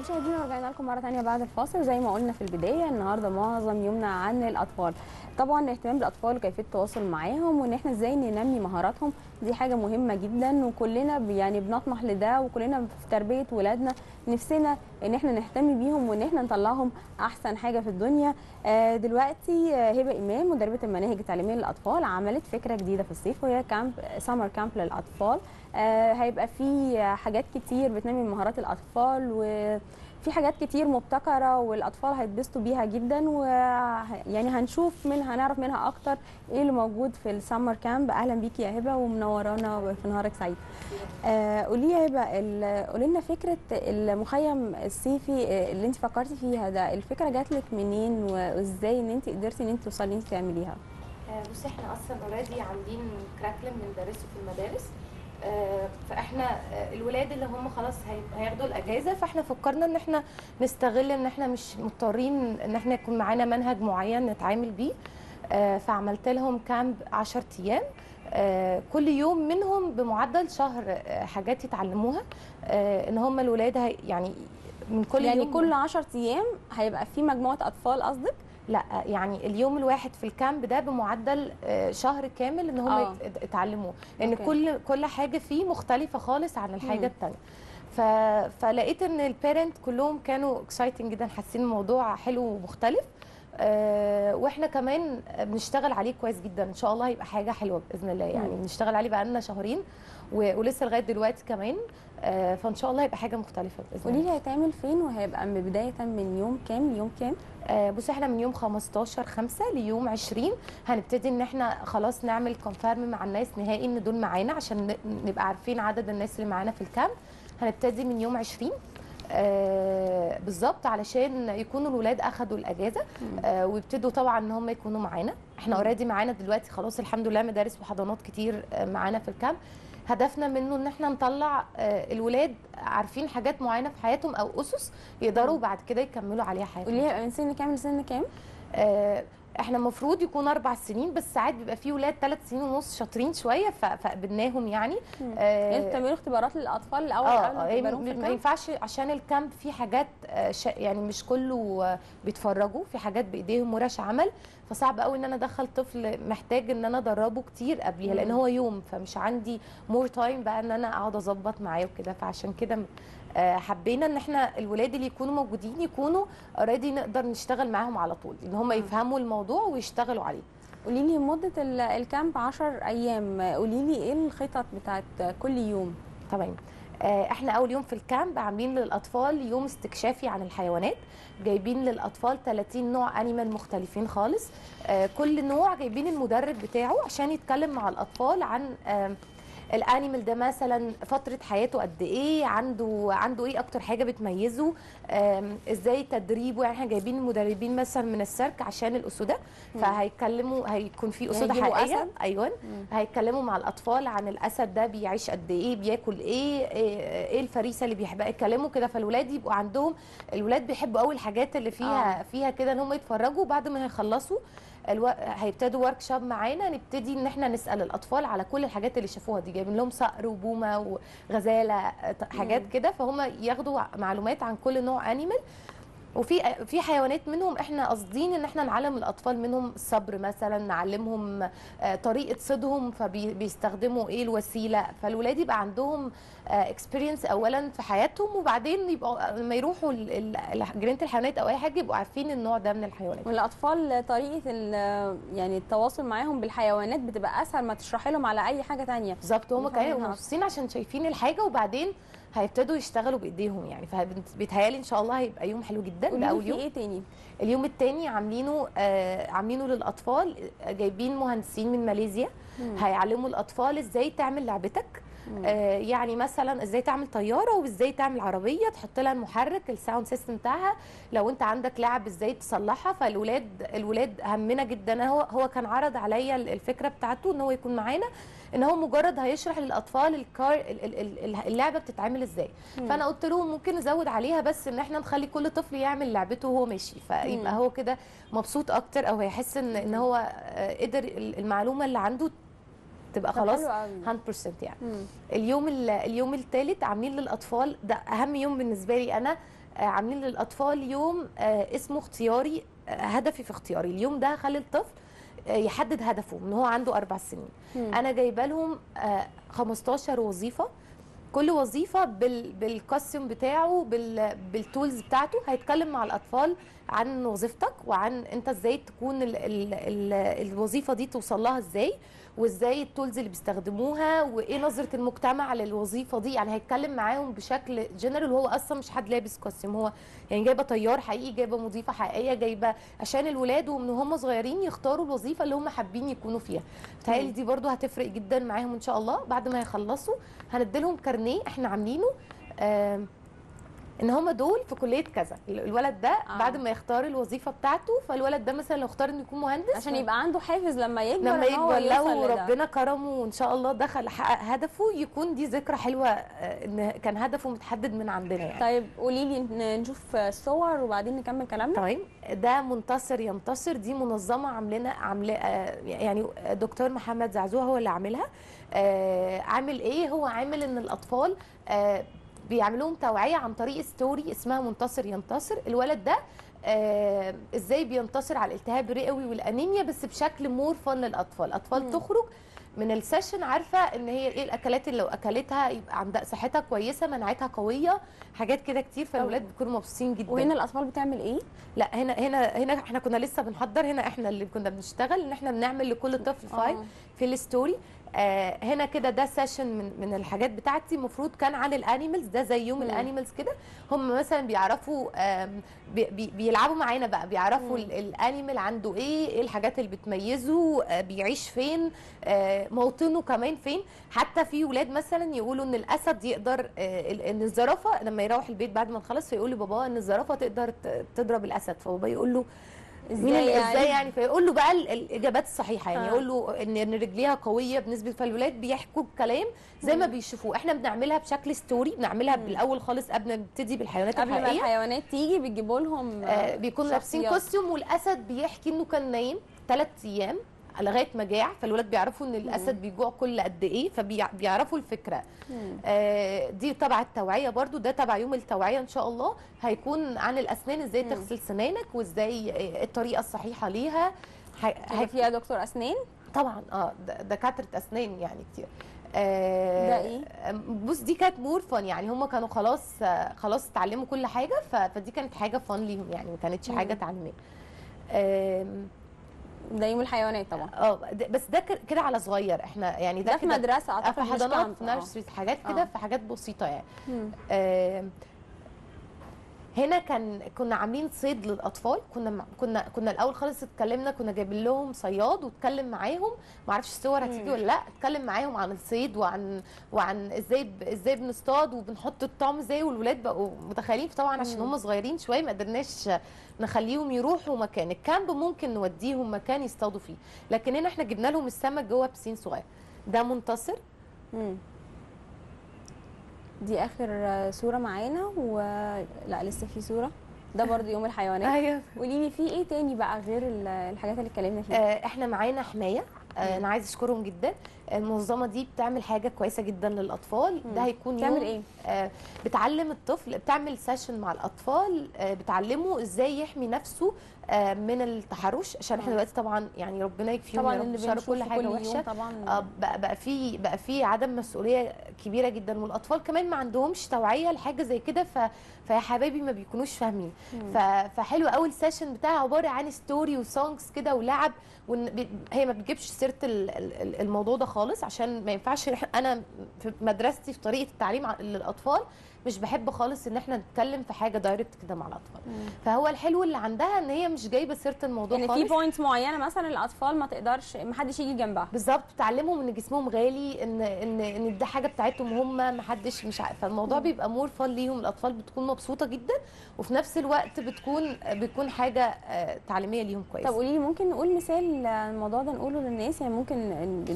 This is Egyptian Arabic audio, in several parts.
مشاهدينا رجعنا لكم مره ثانيه بعد الفاصل زي ما قلنا في البدايه النهارده معظم يومنا عن الاطفال طبعا الاهتمام بالاطفال وكيفيه التواصل معاهم وان احنا ازاي ننمي مهاراتهم دي حاجه مهمه جدا وكلنا ب- يعني بنطمح لده وكلنا في تربيه ولادنا نفسنا ان احنا نهتم بيهم وان احنا نطلعهم احسن حاجه في الدنيا آه، دلوقتي آه، هبه امام مدربه المناهج التعليميه للاطفال عملت فكره جديده في الصيف وهي كامب سمر كامب للاطفال آه، هيبقى في حاجات كتير بتنمي مهارات الاطفال وفي حاجات كتير مبتكره والاطفال هيتبسطوا بيها جدا ويعني هنشوف منها هنعرف منها اكتر ايه اللي موجود في السمر كامب اهلا بيكي يا هبه ومنورانا في نهارك سعيد آه، قولي يا هبه ال- قولي لنا فكره المخيم الصيفي آه، اللي انت فكرتي فيها ده الفكره جات لك منين وازاي ان انت قدرتي ان انت توصلي ان انت تعمليها آه، بصي احنا اصلا اوريدي عاملين كراكلم بندرسه في المدارس آه، فاحنا آه، الولاد اللي هم خلاص هي- هياخدوا الاجازه فاحنا فكرنا ان احنا نستغل ان احنا مش مضطرين ان احنا يكون معانا منهج معين نتعامل بيه آه، فعملت لهم كامب 10 ايام آه، كل يوم منهم بمعدل شهر آه، حاجات يتعلموها آه، ان هم الولاد هي- يعني من كل يعني يوم كل 10 ايام هيبقى في مجموعه اطفال قصدك لا يعني اليوم الواحد في الكامب ده بمعدل آه، شهر كامل ان هم آه. يت- يتعلموه لان أوكي. كل كل حاجه فيه مختلفه خالص عن الحاجه مم. الثانيه ف... فلقيت ان البيرنت كلهم كانوا اكسايتنج جدا حاسين الموضوع حلو ومختلف آه واحنا كمان بنشتغل عليه كويس جدا ان شاء الله هيبقى حاجه حلوه باذن الله يعني مم. بنشتغل عليه بقالنا شهرين و... ولسه لغايه دلوقتي كمان آه فان شاء الله هيبقى حاجه مختلفه باذن قولي الله لي هيتعمل فين وهيبقى من بدايه من يوم كام ليوم كام آه، بصي احنا من يوم 15 5 ليوم 20 هنبتدي ان احنا خلاص نعمل كونفيرم مع الناس نهائي ان دول معانا عشان ن- نبقى عارفين عدد الناس اللي معانا في الكامب هنبتدي من يوم 20 آه بالظبط علشان يكونوا الولاد اخدوا الاجازه آه ويبتدوا طبعا ان هم يكونوا معانا احنا مم. اوريدي معانا دلوقتي خلاص الحمد لله مدارس وحضانات كتير آه معانا في الكامب هدفنا منه ان احنا نطلع آه الولاد عارفين حاجات معينه في حياتهم او اسس يقدروا مم. بعد كده يكملوا عليها حياتهم قولي لي من سن كام لسن كام آه، احنا المفروض يكون اربع سنين بس ساعات بيبقى في ولاد ثلاث سنين ونص شاطرين شويه ف- فقبلناهم يعني يعني انتوا بتعملوا اختبارات للاطفال الاول اه قبل ما آه، تجبروهم في ما الكامب؟ ينفعش عشان الكامب فيه حاجات آه، ش- يعني مش كله آه، بيتفرجوا في حاجات بايديهم ورش عمل فصعب قوي ان انا ادخل طفل محتاج ان انا ادربه كتير قبليها لان مم. هو يوم فمش عندي مور تايم بقى ان انا اقعد اظبط معاه وكده فعشان كده آه، حبينا ان احنا الولاد اللي يكونوا موجودين يكونوا اوريدي نقدر نشتغل معاهم على طول ان هم مم. يفهموا الموضوع ويشتغلوا عليه قولي لي مده ال- الكامب 10 ايام قولي لي ايه الخطط بتاعت كل يوم تمام آه، احنا اول يوم في الكامب عاملين للاطفال يوم استكشافي عن الحيوانات جايبين للاطفال 30 نوع انيمال مختلفين خالص آه، كل نوع جايبين المدرب بتاعه عشان يتكلم مع الاطفال عن آم، الانيمال ده مثلا فتره حياته قد ايه عنده عنده ايه اكتر حاجه بتميزه آم، ازاي تدريبه يعني احنا جايبين المدربين مثلا من السيرك عشان الاسودة مم. فهيتكلموا هيكون في اسودة هيجيبوا حقيقيه أسد؟ ايوه مم. هيتكلموا مع الاطفال عن الاسد ده بيعيش قد ايه بياكل ايه ايه إيه الفريسه اللي بيحبها يتكلموا كده فالولاد يبقوا عندهم الولاد بيحبوا قوي الحاجات اللي فيها آه. آه. فيها كده ان هم يتفرجوا بعد ما هيخلصوا الو... هيبتدوا ورك شوب معانا نبتدي ان احنا نسال الاطفال على كل الحاجات اللي شافوها دي جايبين لهم صقر وبومه وغزاله آه، ط- حاجات مم. كده فهم ياخدوا معلومات عن كل نوع انيمال وفي في حيوانات منهم احنا قاصدين ان احنا نعلم الاطفال منهم الصبر مثلا نعلمهم آه، طريقه صيدهم فبيستخدموا ايه الوسيله فالولاد يبقى عندهم اكسبيرينس اولا في حياتهم وبعدين يبقوا لما يروحوا ال- ال- جنينه الحيوانات او اي حاجه يبقوا عارفين النوع ده من الحيوانات والاطفال طريقه ال- يعني التواصل معاهم بالحيوانات بتبقى اسهل ما تشرحي لهم على اي حاجه تانية بالظبط هم بيفهموا كانوا منها مبسوطين عشان شايفين الحاجه وبعدين هيبتدوا يشتغلوا بايديهم يعني فبيتهيالي ان شاء الله هيبقى يوم حلو جدا ده قولي لي اول في يوم ايه تاني اليوم التاني عاملينه آه عاملينه للاطفال آه، جايبين مهندسين من ماليزيا مم. هيعلموا الاطفال ازاي تعمل لعبتك مم. آه يعني مثلا ازاي تعمل طياره وازاي تعمل عربيه تحط لها المحرك الساوند سيستم بتاعها لو انت عندك لعب ازاي تصلحها فالولاد الولاد همنا جدا هو هو كان عرض عليا الفكره بتاعته ان هو يكون معانا ان هو مجرد هيشرح للاطفال الكار ال- ال- ال- اللعبه بتتعمل ازاي مم. فانا قلت لهم ممكن نزود عليها بس ان احنا نخلي كل طفل يعمل لعبته وهو ماشي فيبقى مم. هو كده مبسوط اكتر او هيحس ان ان هو آه، قدر ال- المعلومه اللي عنده تبقى طب خلاص حلو قوي 100% يعني مم. اليوم ال- اليوم الثالث عاملين للاطفال ده اهم يوم بالنسبه لي انا آه، عاملين للاطفال يوم آه، اسمه اختياري آه، هدفي في اختياري اليوم ده هخلي الطفل آه، يحدد هدفه من هو عنده اربع سنين مم. انا جايبه لهم آه، 15 وظيفه كل وظيفه بال بالكاستيوم بتاعه بال بالتولز بتاعته هيتكلم مع الاطفال عن وظيفتك وعن انت ازاي تكون ال ال ال الوظيفه دي توصل لها ازاي وازاي التولز اللي بيستخدموها وايه نظره المجتمع للوظيفه دي يعني هيتكلم معاهم بشكل جنرال وهو اصلا مش حد لابس كاستيوم هو يعني جايبه طيار حقيقي جايبه مضيفه حقيقيه جايبه عشان الولاد ومن هم صغيرين يختاروا الوظيفه اللي هم حابين يكونوا فيها بتهيألي دي برضو هتفرق جدا معاهم ان شاء الله بعد ما يخلصوا هنديلهم كارنيه احنا عاملينه آم، ان هم دول في كليه كذا الولد ده آه. آه. بعد ما يختار الوظيفه بتاعته فالولد ده مثلا لو اختار انه يكون مهندس عشان يبقى عنده حافز لما يكبر لما إن هو يكبر يوصل لو لده. ربنا كرمه وان شاء الله دخل حقق هدفه يكون دي ذكرى حلوه آه، ان كان هدفه متحدد من عندنا يعني طيب قولي لي ن- نشوف الصور وبعدين نكمل كلامنا تمام ده منتصر ينتصر دي منظمه عاملنا عامله آه، يعني دكتور محمد زعزوع هو اللي عاملها آه، عامل ايه هو عامل ان الاطفال آه، بيعملوهم توعيه عن طريق ستوري اسمها منتصر ينتصر الولد ده آه، ازاي بينتصر على الالتهاب الرئوي والانيميا بس بشكل مور فن للاطفال الاطفال مم. تخرج من السيشن عارفه ان هي ايه الاكلات اللي لو اكلتها يبقى عندها صحتها كويسه مناعتها قويه حاجات كده كتير فالولاد بيكونوا مبسوطين جدا وهنا الاطفال بتعمل ايه لا هنا هنا هنا احنا كنا لسه بنحضر هنا احنا اللي كنا بنشتغل ان احنا بنعمل لكل طفل فايل آه. في الستوري آه هنا كده ده سيشن من من الحاجات بتاعتي المفروض كان عن الانيمالز ده زي يوم مم. الانيمالز كده هم مثلا بيعرفوا آم، بي بي بيلعبوا معانا بقى بيعرفوا مم. ال- الانيمال عنده ايه ايه الحاجات اللي بتميزه آه بيعيش فين آه موطنه كمان فين حتى في ولاد مثلا يقولوا ان الاسد يقدر آه ال- ان الزرافه لما يروح البيت بعد ما نخلص فيقول لباباه ان الزرافه تقدر ت- تضرب الاسد فبابا يقول له مين ازاي اللي يعني؟ ازاي يعني فيقول له بقى ال- الاجابات الصحيحه يعني آه. يقول له ان ان رجليها قويه بالنسبه فالولاد بيحكوا الكلام زي ما مم. بيشوفوه احنا بنعملها بشكل ستوري بنعملها مم. بالاول خالص قبل ما نبتدي بالحيوانات قبل ما الحقيقيه الحيوانات تيجي بتجيبوا لهم آه بيكونوا لابسين شخصيات. كوستيوم والاسد بيحكي انه كان نايم ثلاث ايام لغايه ما جاع فالولاد بيعرفوا ان الاسد بيجوع كل قد ايه فبيعرفوا الفكره مم. آه، دي تبع التوعيه برضو ده تبع يوم التوعيه ان شاء الله هيكون عن الاسنان ازاي مم. تغسل سنانك وازاي آه، الطريقه الصحيحه ليها هي- هيبقى هي- فيها دكتور اسنان طبعا اه د- دكاتره اسنان يعني كتير آه، ده إيه؟ بص دي كانت مور فن يعني هم كانوا خلاص آه، خلاص اتعلموا كل حاجه ف- فدي كانت حاجه فن ليهم يعني ما كانتش مم. حاجه تعليميه آم، ده يوم الحيوانات طبعا اه د- بس ده ك- كده على صغير احنا يعني ده, ده في كده مدرسه آه، اعتقد في مش حضانات كامب. في آه. نيرسريز حاجات كده آه. في حاجات بسيطه يعني مم. آم، هنا كان كنا عاملين صيد للاطفال كنا مع- كنا كنا الاول خالص اتكلمنا كنا جايبين لهم صياد واتكلم معاهم ما اعرفش الصور هتيجي مم. ولا لا اتكلم معاهم عن الصيد وعن وعن ازاي ب- ازاي بنصطاد وبنحط الطعم ازاي والولاد بقوا متخيلين طبعا عشان مم. هم صغيرين شويه ما قدرناش نخليهم يروحوا مكان الكامب ممكن نوديهم مكان يصطادوا فيه لكن هنا احنا جبنا لهم السمك جوه بسين صغير ده منتصر مم. دي اخر آه، صوره معانا و لا لسه في صوره ده برضو يوم الحيوانات ايوه قولي لي في ايه تاني بقى غير ال- الحاجات اللي اتكلمنا فيها آه، احنا معانا حمايه آه، انا عايز اشكرهم جدا المنظمه دي بتعمل حاجه كويسه جدا للاطفال مم. ده هيكون بتعمل يوم ايه آه، بتعلم الطفل بتعمل سيشن مع الاطفال آه، بتعلمه ازاي يحمي نفسه آه، من التحرش عشان احنا آه. دلوقتي طبعا يعني ربنا يكفيهم طبعا يا اللي رب شر بنشوفه كل حاجه يوم وحشه طبعا آه، بقى بقى في بقى في عدم مسؤوليه كبيره جدا والاطفال كمان ما عندهمش توعيه لحاجه زي كده ف فيا حبايبي ما بيكونوش فاهمين مم. ف... فحلو قوي السيشن بتاعها عباره عن ستوري وسونجز كده ولعب وإن بي... هي ما بتجيبش سيره ال- ال- الموضوع ده خالص عشان ما ينفعش إح- انا في مدرستي في طريقه التعليم ع- للاطفال مش بحب خالص ان احنا نتكلم في حاجه دايركت كده مع الاطفال مم. فهو الحلو اللي عندها ان هي مش جايبه سيره الموضوع يعني في خالص بوينتس معينه مثلا الاطفال ما تقدرش ما حدش يجي جنبها بالظبط بتعلمهم ان جسمهم غالي ان ان ان ده حاجه بتاعتهم هم ما حدش مش عارف فالموضوع مم. بيبقى مور فن ليهم الاطفال بتكون مبسوطه جدا وفي نفس الوقت بتكون بتكون حاجه آه، تعليميه ليهم كويسه طب قولي لي ممكن نقول مثال الموضوع ده نقوله للناس يعني ممكن ن- نقول ايه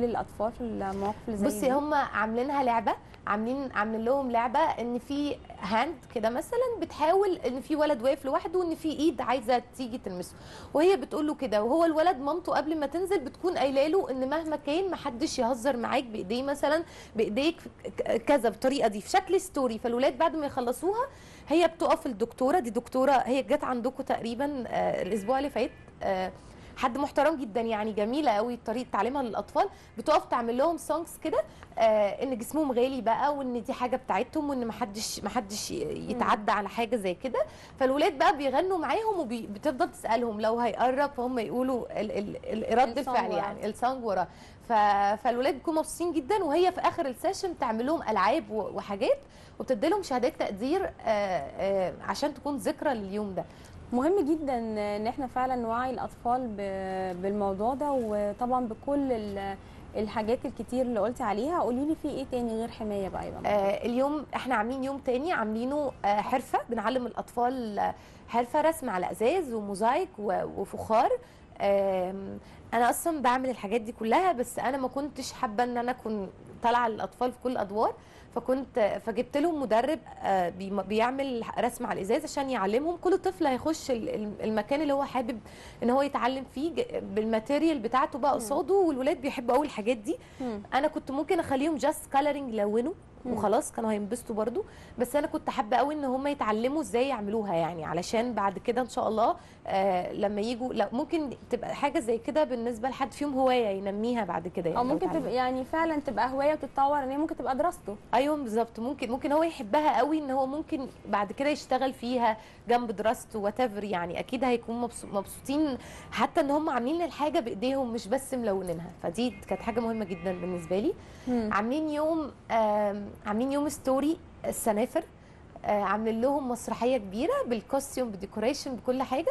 للاطفال في المواقف اللي زي بصي دي؟ هم عاملينها لعبه عاملين عاملين لهم لعبه ان في هاند كده مثلا بتحاول ان في ولد واقف لوحده وان في ايد عايزه تيجي تلمسه وهي بتقول له كده وهو الولد مامته قبل ما تنزل بتكون قايله له ان مهما كان محدش يهزر معاك بايديه مثلا بايديك ك- كذا بالطريقه دي في شكل ستوري فالولاد بعد ما يخلصوها هي بتقف الدكتوره دي دكتوره هي جت عندكم تقريبا آه، الاسبوع اللي فات آه، حد محترم جدا يعني جميله قوي طريقه تعليمها للاطفال بتقف تعمل لهم سونجز كده آه ان جسمهم غالي بقى وان دي حاجه بتاعتهم وان محدش محدش ي- يتعدى على حاجه زي كده فالولاد بقى بيغنوا معاهم وبتفضل تسالهم لو هيقرب فهم يقولوا ال ال ال رد السونج الفعل وراه. يعني السونج وراه ف- فالولاد بيكونوا مبسوطين جدا وهي في اخر السيشن تعمل لهم العاب و- وحاجات وبتدي لهم شهادات تقدير آه آه عشان تكون ذكرى لليوم ده مهم جدا ان احنا فعلا نوعي الاطفال ب- بالموضوع ده وطبعا بكل ال- الحاجات الكتير اللي قلتي عليها قولي لي في ايه تاني غير حمايه بقى يبقى آه اليوم احنا عاملين يوم تاني عاملينه آه حرفه بنعلم الاطفال آه، حرفه رسم على ازاز وموزايك و- وفخار آم، انا اصلا بعمل الحاجات دي كلها بس انا ما كنتش حابه ان انا اكون طالعه للاطفال في كل الادوار فكنت فجبت لهم مدرب آه، بيم- بيعمل رسم على الازاز عشان يعلمهم كل طفل هيخش ال- ال- المكان اللي هو حابب ان هو يتعلم فيه ج- بالماتيريال بتاعته بقى قصاده والولاد بيحبوا قوي الحاجات دي مم. انا كنت ممكن اخليهم جاست كالرنج لونوا مم. وخلاص كانوا هينبسطوا برضو بس انا كنت حابه قوي ان هم يتعلموا ازاي يعملوها يعني علشان بعد كده ان شاء الله آه لما يجوا لا ممكن تبقى حاجه زي كده بالنسبه لحد فيهم هوايه ينميها بعد كده يعني او لو ممكن اتعلم. تبقى يعني فعلا تبقى هوايه وتتطور ان هي ممكن تبقى دراسته ايوه بالظبط ممكن ممكن هو يحبها قوي ان هو ممكن بعد كده يشتغل فيها جنب دراسته وات يعني اكيد هيكون مبسو- مبسوطين حتى ان هم عاملين الحاجه بايديهم مش بس ملونينها فدي كانت حاجه مهمه جدا بالنسبه لي مم. عاملين يوم آم، عاملين يوم ستوري السنافر آه، عاملين لهم مسرحيه كبيره بالكوستيوم بالديكوريشن بكل حاجه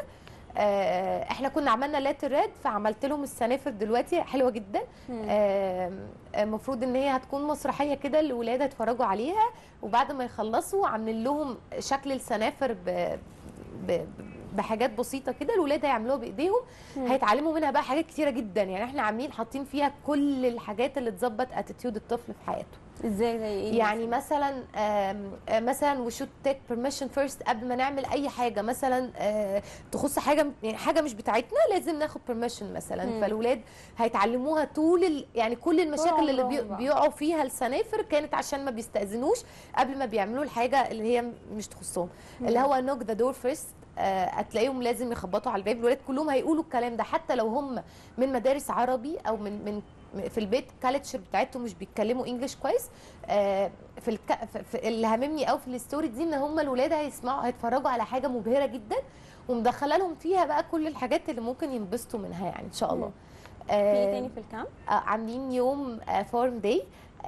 آه، احنا كنا عملنا لاتر ريد فعملت لهم السنافر دلوقتي حلوه جدا مم. آم، المفروض ان هي هتكون مسرحيه كده الولاد هيتفرجوا عليها وبعد ما يخلصوا عاملين لهم شكل السنافر ب... ب... بحاجات بسيطه كده الولاد هيعملوها بايديهم مم. هيتعلموا منها بقى حاجات كتيره جدا يعني احنا عاملين حاطين فيها كل الحاجات اللي تظبط اتيتيود الطفل في حياته ازاي زي ايه يعني مثلا آم، آه، مثلا وي شود تيك بيرميشن فيرست قبل ما نعمل اي حاجه مثلا آه، تخص حاجه يعني حاجه مش بتاعتنا لازم ناخد بيرميشن مثلا مم. فالولاد هيتعلموها طول ال... يعني كل المشاكل اللي بي... عمرهم بقى. بيقعوا فيها السنافر كانت عشان ما بيستاذنوش قبل ما بيعملوا الحاجه اللي هي مش تخصهم اللي هو نوك ذا دور فيرست هتلاقيهم لازم يخبطوا على الباب الولاد كلهم هيقولوا الكلام ده حتى لو هم من مدارس عربي او من من في البيت كالتشر بتاعتهم مش بيتكلموا انجلش كويس آه، في, الك... في- في اللي هاممني قوي في الستوري دي ان هم الولاد هيسمعوا هيتفرجوا على حاجه مبهره جدا ومدخله لهم فيها بقى كل الحاجات اللي ممكن ينبسطوا منها يعني ان شاء الله مم. في ايه تاني في الكامب آه، عاملين يوم فارم داي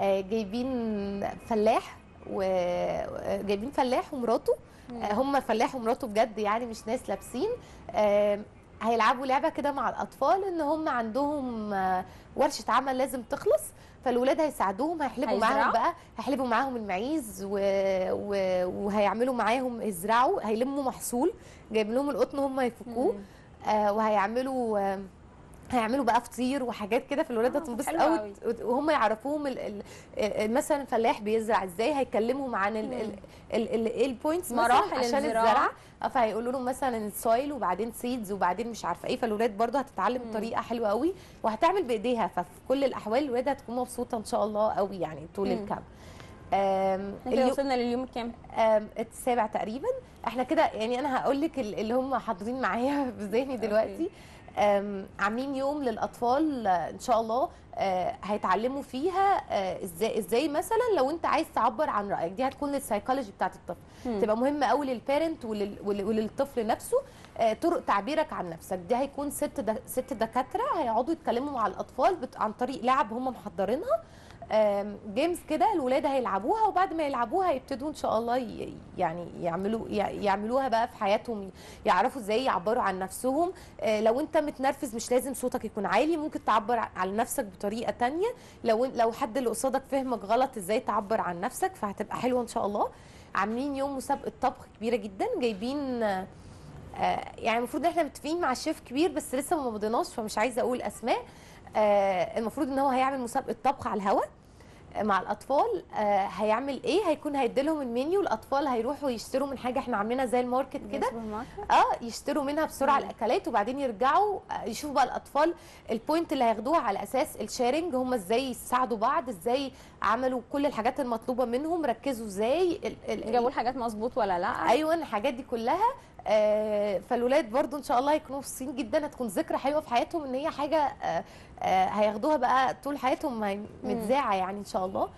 جايبين فلاح وجايبين فلاح ومراته آه، هم فلاح ومراته بجد يعني مش ناس لابسين آه، هيلعبوا لعبه كده مع الاطفال ان هم عندهم آه، ورشه عمل لازم تخلص فالولاد هيساعدوهم هيحلبوا هيزرعوا؟ معاهم بقى هيحلبوا معاهم المعيز و... و... وهيعملوا معاهم يزرعوا هيلموا محصول جايب لهم القطن هم يفكوه مم. آه وهيعملوا آه هيعملوا بقى فطير وحاجات كده في الولاد آه، هتنبسط حلو قوي قوي. وهم يعرفوهم ال ال ال مثلا فلاح بيزرع ازاي هيكلمهم عن ال ال ال ال ايه البوينتس مراحل عشان الزراعة. الزرع آه، فهيقولوا لهم مثلا السويل وبعدين سيدز وبعدين مش عارفه ايه فالولاد برضه هتتعلم مم. بطريقه حلوه قوي وهتعمل بايديها ففي كل الاحوال الولاد هتكون مبسوطه ان شاء الله قوي يعني طول مم. الكامب آم، احنا كده اليو- وصلنا لليوم الكام آم، السابع تقريبا احنا كده يعني انا هقول لك ال- اللي هم حاضرين معايا في ذهني دلوقتي آم، عاملين يوم للاطفال آه، ان شاء الله آه، هيتعلموا فيها آه، ازاي ازاي مثلا لو انت عايز تعبر عن رايك دي هتكون للسايكولوجي بتاعت الطفل مم. تبقى مهمه قوي للبيرنت ولل... ول- وللطفل نفسه آه، طرق تعبيرك عن نفسك دي هيكون ست د... ست دكاتره هيقعدوا يتكلموا مع الاطفال بت... عن طريق لعب هم محضرينها آم، جيمز كده الولاد هيلعبوها وبعد ما يلعبوها يبتدوا ان شاء الله ي... يعني يعملوا ي... يعملوها بقى في حياتهم يعرفوا ازاي يعبروا عن نفسهم آه، لو انت متنرفز مش لازم صوتك يكون عالي ممكن تعبر ع- عن نفسك بطريقه تانية لو لو حد اللي قصادك فهمك غلط ازاي تعبر عن نفسك فهتبقى حلوه ان شاء الله عاملين يوم مسابقه طبخ كبيره جدا جايبين آه، آه، يعني المفروض احنا متفقين مع شيف كبير بس لسه ما مضيناش فمش عايزه اقول اسماء آه المفروض ان هو هيعمل مسابقه طبخ على الهواء مع الاطفال آه هيعمل ايه هيكون هيديلهم المنيو الاطفال هيروحوا يشتروا من حاجه احنا عاملينها زي الماركت كده سوبر ماركت اه يشتروا منها بسرعه مم. الاكلات وبعدين يرجعوا آه، يشوفوا بقى الاطفال البوينت اللي هياخدوها على اساس الشيرنج هم ازاي يساعدوا بعض ازاي عملوا كل الحاجات المطلوبه منهم ركزوا ازاي ال- ال- جابوا الحاجات مظبوط ولا لا ايوه الحاجات دي كلها آه، فالولاد برضو ان شاء الله هيكونوا مبسوطين جدا هتكون ذكرى حلوه في حياتهم ان هي حاجه آه، آه، هياخدوها بقى طول حياتهم هي- متذاعه يعني ان شاء الله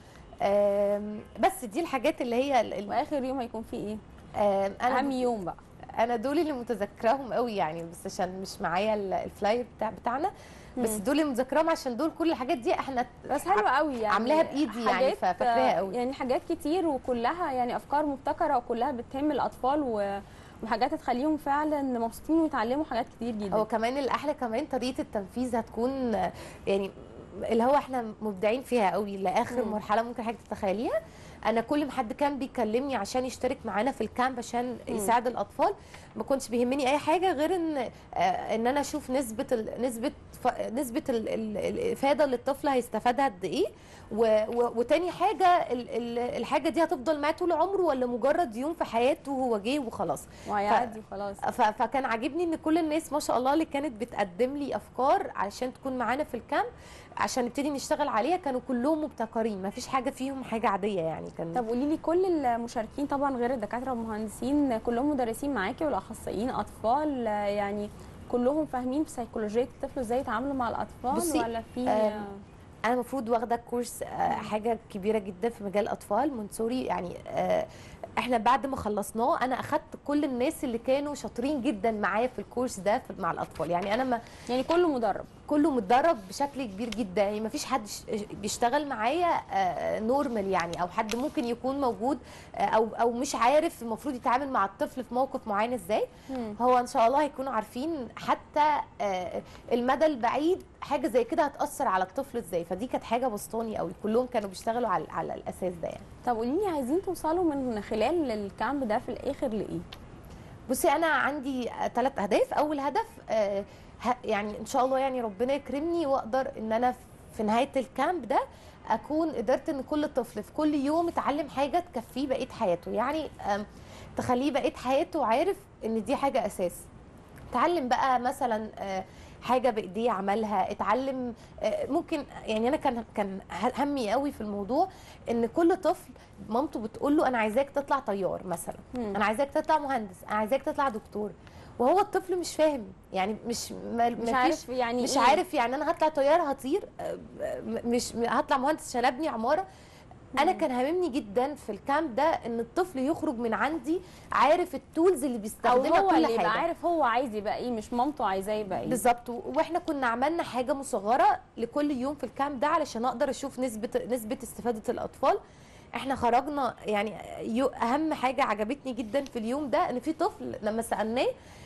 آم، بس دي الحاجات اللي هي ال- ال- واخر يوم هيكون فيه ايه آم، اهم انا يوم بقى انا دول اللي متذكراهم قوي يعني بس عشان مش معايا ال- الفلاير بتاع بتاعنا بس مم. دول اللي متذكراهم عشان دول كل الحاجات دي احنا بس حلو قوي يعني عاملاها بإيدي يعني، حاجات- ففاكراها قوي. يعني حاجات كتير وكلها يعني افكار مبتكره وكلها بتهم الاطفال و... وحاجات هتخليهم فعلا مبسوطين ويتعلموا حاجات كتير جدا هو كمان الاحلى كمان طريقه التنفيذ هتكون آه، يعني اللي هو احنا مبدعين فيها قوي لاخر مم. مرحله ممكن حضرتك تتخيليها انا كل ما حد كان بيكلمني عشان يشترك معانا في الكامب عشان مم. يساعد الاطفال ما كنتش بيهمني اي حاجه غير ان آه، ان انا اشوف نسبه ال نسبه ف- نسبه ال ال الافاده اللي الطفل هيستفادها قد ايه و- و- وتاني حاجه ال ال الحاجه دي هتفضل معاه طول عمره ولا مجرد يوم في حياته هو جه وخلاص وهيعدي خلاص ف- فكان عاجبني ان كل الناس ما شاء الله اللي كانت بتقدم لي افكار علشان تكون معانا في الكامب عشان نبتدي نشتغل عليها كانوا كلهم مبتكرين ما فيش حاجه فيهم حاجه عاديه يعني كان طب قولي لي كل المشاركين طبعا غير الدكاتره والمهندسين كلهم مدرسين معاكي والاخصائيين اطفال آه، يعني كلهم فاهمين بسيكولوجيه الطفل ازاي يتعاملوا مع الاطفال بصي، ولا في آم، انا المفروض واخده كورس آه، حاجه كبيره جدا في مجال الاطفال مونسوري يعني آه، احنا بعد ما خلصناه انا اخدت كل الناس اللي كانوا شاطرين جدا معايا في الكورس ده في- مع الاطفال يعني انا ما يعني كله مدرب كله متدرب بشكل كبير جدا يعني ما فيش حد ش- بيشتغل معايا نورمال يعني او حد ممكن يكون موجود آه، او او مش عارف المفروض يتعامل مع الطفل في موقف معين ازاي مم. هو ان شاء الله هيكونوا عارفين حتى آه، المدى البعيد حاجه زي كده هتاثر على الطفل ازاي فدي كانت حاجه بسطاني قوي كلهم كانوا بيشتغلوا على على الاساس ده يعني طب قولي لي عايزين توصلوا من خلال الكامب ده في الاخر لايه بصي انا عندي ثلاث اهداف اول هدف آه، ه- يعني ان شاء الله يعني ربنا يكرمني واقدر ان انا في نهايه الكامب ده اكون قدرت ان كل طفل في كل يوم يتعلم حاجه تكفيه بقيه حياته يعني آم، تخليه بقيه حياته عارف ان دي حاجه اساس اتعلم بقى مثلا آه، حاجه بايديه عملها اتعلم آه، ممكن يعني انا كان كان همي قوي في الموضوع ان كل طفل مامته بتقول له انا عايزاك تطلع طيار مثلا مم. انا عايزاك تطلع مهندس انا عايزاك تطلع دكتور وهو الطفل مش فاهم يعني مش ما مش مفيش- عارف يعني مش إيه؟ عارف يعني انا هطلع طيار هطير آه، م- مش م- هطلع مهندس عشان ابني عماره انا مم. كان هاممني جدا في الكامب ده ان الطفل يخرج من عندي عارف التولز اللي او بيستخدمها هو كل اللي حاجه يبقى عارف هو عايز يبقى ايه مش مامته عايزاه يبقى ايه بالظبط و- واحنا كنا عملنا حاجه مصغره لكل يوم في الكامب ده علشان اقدر اشوف نسبه نسبه استفاده الاطفال احنا خرجنا يعني يو اهم حاجه عجبتني جدا في اليوم ده ان في طفل لما سالناه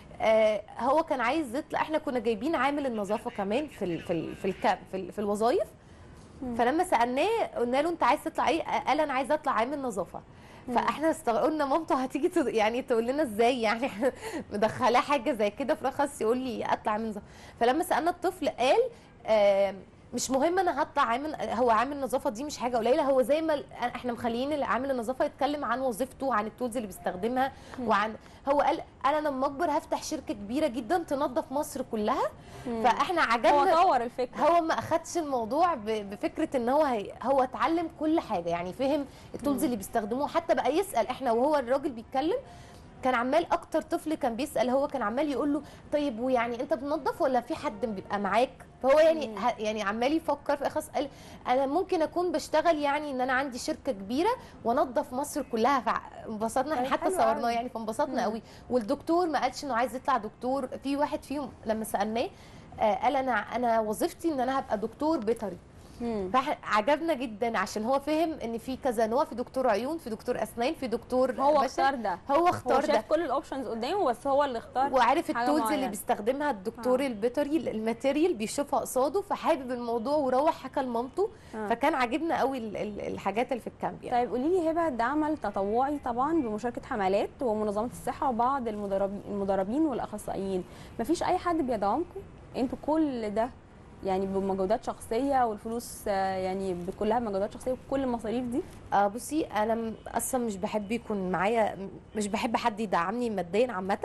آه هو كان عايز يطلع احنا كنا جايبين عامل النظافه كمان في ال في ال في, الكامب في, ال في الوظائف مم. فلما سالناه قلنا له انت عايز تطلع ايه قال انا عايز اطلع عامل نظافه مم. فاحنا استغربنا مامته هتيجي تد- يعني تقول لنا ازاي يعني مدخلاه حاجه زي كده في رخص يقول لي اطلع عامل نظافه فلما سالنا الطفل قال آم، مش مهم انا هطلع عامل هو عامل نظافه دي مش حاجه قليله هو زي ما ال- احنا مخليين اللي عامل النظافه يتكلم عن وظيفته عن التولز اللي بيستخدمها مم. وعن هو قال انا لما اكبر هفتح شركه كبيره جدا تنظف مصر كلها مم. فاحنا هو عجبنا طور الفكره هو ما اخدش الموضوع ب- بفكره ان هو هي هو اتعلم كل حاجه يعني فهم التولز اللي بيستخدموها حتى بقى يسال احنا وهو الراجل بيتكلم كان عمال اكتر طفل كان بيسال هو كان عمال يقول له طيب ويعني انت بتنظف ولا في حد بيبقى معاك فهو يعني مم. ه- يعني عمال يفكر في اخص قال انا ممكن اكون بشتغل يعني ان انا عندي شركه كبيره وانظف مصر كلها فانبسطنا احنا طيب حتى حلو صورناه أوي. يعني فانبسطنا مم. قوي والدكتور ما قالش انه عايز يطلع دكتور في واحد فيهم لما سالناه آه، قال انا انا وظيفتي ان انا هبقى دكتور بيطري مم. فعجبنا جدا عشان هو فهم ان في كذا نوع في دكتور عيون في دكتور اسنان في دكتور هو بشر. اختار ده هو هو اختار ده شاف كل الاوبشنز قدامه بس هو اللي اختار وعارف حاجة التولز اللي معينة. بيستخدمها الدكتور آه. البيطري الماتيريال بيشوفها قصاده فحابب الموضوع وروح حكى لمامته آه. فكان عاجبنا قوي ال- ال- الحاجات اللي في الكامب يعني طيب قولي لي هبه ده عمل تطوعي طبعا بمشاركه حملات ومنظمه الصحه وبعض المدربين المدربين والاخصائيين مفيش اي حد بيدعمكم انتوا كل ده يعني بمجهودات شخصيه والفلوس آه، يعني كلها بمجهودات شخصيه وكل المصاريف دي آه بصي انا م- اصلا مش بحب يكون معايا م- مش بحب حد يدعمني ماديا عامه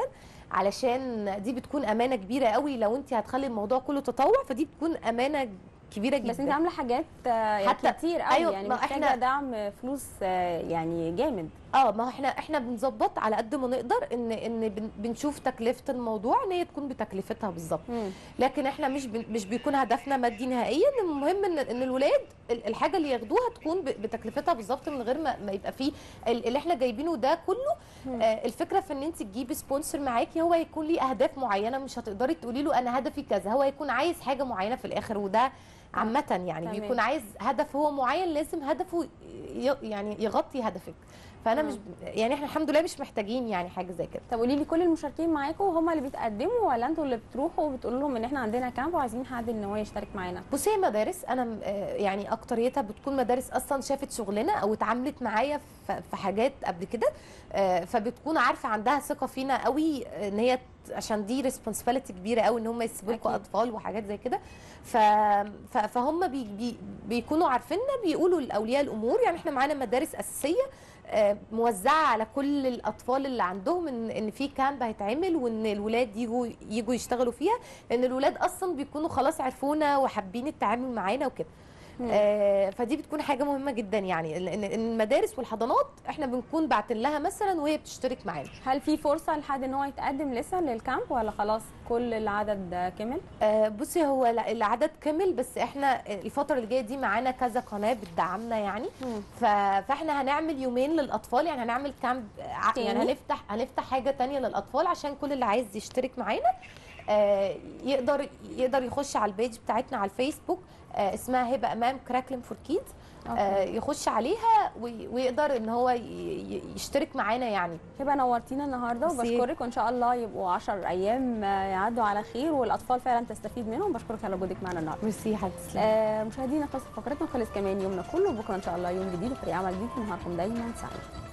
علشان دي بتكون امانه كبيره قوي لو انت هتخلي الموضوع كله تطوع فدي بتكون امانه كبيره جدا بس انت عامله حاجات آه، يعني حتى- كتير قوي أيوة، يعني ما محتاجه إحنا- دعم فلوس آه، يعني جامد اه ما هو احنا احنا بنظبط على قد ما نقدر ان ان بن- بنشوف تكلفه الموضوع ان هي تكون بتكلفتها بالظبط مم. لكن احنا مش بن- مش بيكون هدفنا مادي نهائيا المهم ان ان الولاد ال- الحاجه اللي ياخدوها تكون ب- بتكلفتها بالظبط من غير ما, ما يبقى فيه ال- اللي احنا جايبينه ده كله مم. آه الفكره في ان انت تجيبي سبونسر معاكي هو يكون ليه اهداف معينه مش هتقدري تقولي له انا هدفي كذا هو يكون عايز حاجه معينه في الاخر وده عامة يعني تمام. بيكون عايز هدف هو معين لازم هدفه ي- يعني يغطي هدفك فانا مش يعني احنا الحمد لله مش محتاجين يعني حاجه زي كده طب قولي لي كل المشاركين معاكم هم اللي بيتقدموا ولا انتوا اللي بتروحوا وبتقولوا لهم ان احنا عندنا كامب وعايزين حد ان هو يشترك معانا بصي هي مدارس انا م- آه يعني اكتريتها بتكون مدارس اصلا شافت شغلنا او اتعاملت معايا في- في حاجات قبل كده آه، فبتكون عارفه عندها ثقه فينا قوي آه، ان هي ت- عشان دي ريسبونسبيلتي كبيره قوي ان هم يسيبوا لكم أكيد. اطفال وحاجات زي كده ف... ف... فهم بي... بي... بيكونوا عارفيننا بيقولوا لاولياء الامور يعني احنا معانا مدارس اساسيه آه، موزعه على كل الاطفال اللي عندهم ان ان في كامب هيتعمل وان الولاد يجوا يجوا يشتغلوا فيها لان الولاد اصلا بيكونوا خلاص عرفونا وحابين التعامل معانا وكده مم. آه، فدي بتكون حاجه مهمه جدا يعني لان إن المدارس والحضانات احنا بنكون باعتين لها مثلا وهي بتشترك معانا هل في فرصه لحد ان هو يتقدم لسه للكامب ولا خلاص كل العدد كمل آه، بصي هو لا- العدد كمل بس احنا الفتره اللي جايه دي معانا كذا قناه بتدعمنا يعني ف... فاحنا هنعمل يومين للاطفال يعني هنعمل كامب ع- تاني؟ يعني هنفتح هنفتح حاجه تانية للاطفال عشان كل اللي عايز يشترك معانا آه، يقدر يقدر يخش على البيج بتاعتنا على الفيسبوك آه، اسمها هبه امام كراكلم فور كيدز أوكي. يخش عليها وي- ويقدر ان هو ي- ي- يشترك معانا يعني يبقى نورتينا النهارده ميرسي. وبشكرك وان شاء الله يبقوا 10 ايام آه، يعدوا على خير والاطفال فعلا تستفيد منهم بشكرك على وجودك معنا النهارده ميرسي حد آه مشاهدينا خلص فقرتنا خلص كمان يومنا كله بكره ان شاء الله يوم جديد وفريق عمل جديد نهاركم دايما سعيد